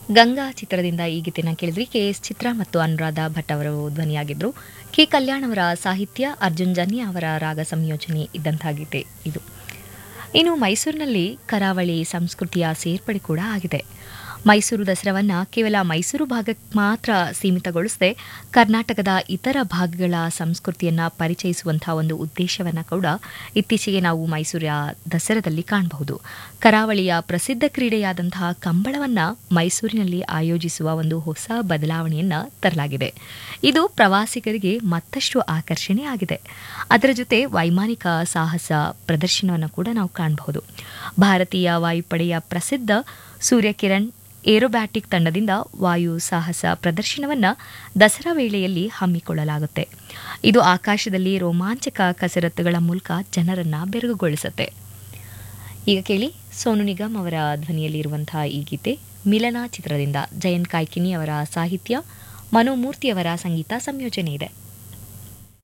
ಗಂಗಾ ಚಿತ್ರದಿಂದ ಈ ಗೀತೆನ ಕೇಳಿದ್ರಿ ಕೆ ಎಸ್ ಚಿತ್ರ ಮತ್ತು ಅನುರಾಧ ಭಟ್ ಅವರು ಧ್ವನಿಯಾಗಿದ್ದರು ಕೆ ಕಲ್ಯಾಣ್ ಅವರ ಸಾಹಿತ್ಯ ಅರ್ಜುನ್ ಜನ್ಯ ಅವರ ರಾಗ ಸಂಯೋಜನೆ ಇದ್ದಂತಹ ಗೀತೆ ಇದು ಇನ್ನು ಮೈಸೂರಿನಲ್ಲಿ ಕರಾವಳಿ ಸಂಸ್ಕೃತಿಯ ಸೇರ್ಪಡೆ ಕೂಡ ಆಗಿದೆ ಮೈಸೂರು ದಸರಾವನ್ನ ಕೇವಲ ಮೈಸೂರು ಭಾಗಕ್ಕೆ ಮಾತ್ರ ಸೀಮಿತಗೊಳಿಸದೆ ಕರ್ನಾಟಕದ ಇತರ ಭಾಗಗಳ ಸಂಸ್ಕೃತಿಯನ್ನ ಪರಿಚಯಿಸುವಂತಹ ಒಂದು ಉದ್ದೇಶವನ್ನ ಕೂಡ ಇತ್ತೀಚೆಗೆ ನಾವು ಮೈಸೂರಿನ ದಸರಾದಲ್ಲಿ ಕಾಣಬಹುದು ಕರಾವಳಿಯ ಪ್ರಸಿದ್ಧ ಕ್ರೀಡೆಯಾದಂತಹ ಕಂಬಳವನ್ನ ಮೈಸೂರಿನಲ್ಲಿ ಆಯೋಜಿಸುವ ಒಂದು ಹೊಸ ಬದಲಾವಣೆಯನ್ನ ತರಲಾಗಿದೆ ಇದು ಪ್ರವಾಸಿಗರಿಗೆ ಮತ್ತಷ್ಟು ಆಕರ್ಷಣೆ ಆಗಿದೆ ಅದರ ಜೊತೆ ವೈಮಾನಿಕ ಸಾಹಸ ಪ್ರದರ್ಶನವನ್ನು ಕೂಡ ನಾವು ಕಾಣಬಹುದು ಭಾರತೀಯ ವಾಯುಪಡೆಯ ಪ್ರಸಿದ್ಧ ಸೂರ್ಯಕಿರಣ್ ಏರೋಬ್ಯಾಟಿಕ್ ತಂಡದಿಂದ ವಾಯು ಸಾಹಸ ಪ್ರದರ್ಶನವನ್ನು ದಸರಾ ವೇಳೆಯಲ್ಲಿ ಹಮ್ಮಿಕೊಳ್ಳಲಾಗುತ್ತೆ ಇದು ಆಕಾಶದಲ್ಲಿ ರೋಮಾಂಚಕ ಕಸರತ್ತುಗಳ ಮೂಲಕ ಜನರನ್ನ ಬೆರಗುಗೊಳಿಸುತ್ತೆ ಈಗ ಕೇಳಿ ಸೋನು ನಿಗಮ್ ಅವರ ಧ್ವನಿಯಲ್ಲಿರುವಂತಹ ಈ ಗೀತೆ ಮಿಲನ ಚಿತ್ರದಿಂದ ಜಯಂತ್ ಕಾಯ್ಕಿನಿ ಅವರ ಸಾಹಿತ್ಯ ಮನೋಮೂರ್ತಿ ಅವರ ಸಂಗೀತ ಸಂಯೋಜನೆ ಇದೆ